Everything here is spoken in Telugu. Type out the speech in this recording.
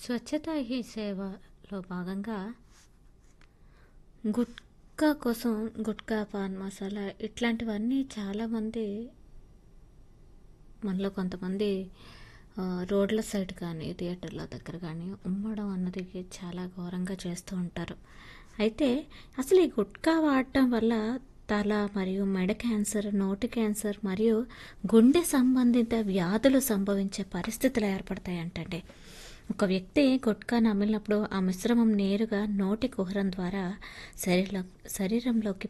స్వచ్ఛతా హీ సేవలో భాగంగా గుట్కా కోసం గుట్కా పాన్ మసాలా ఇట్లాంటివన్నీ చాలామంది మనలో కొంతమంది ఆ, రోడ్ల సైడ్ కానీ థియేటర్ల దగ్గర కానీ ఉమ్మడం అన్నది చాలా ఘోరంగా చేస్తూ ఉంటారు అయితే అసలు ఈ గుట్కా వాడటం వల్ల తల మరియు మెడ క్యాన్సర్ నోటి క్యాన్సర్ మరియు గుండె సంబంధిత వ్యాధులు సంభవించే పరిస్థితులు ఏర్పడతాయంటండి ఒక వ్యక్తి గుట్కా నమిలినప్పుడు ఆ మిశ్రమం నేరుగా నోటి కుహరం ద్వారా శరీరంలో శరీరంలోకి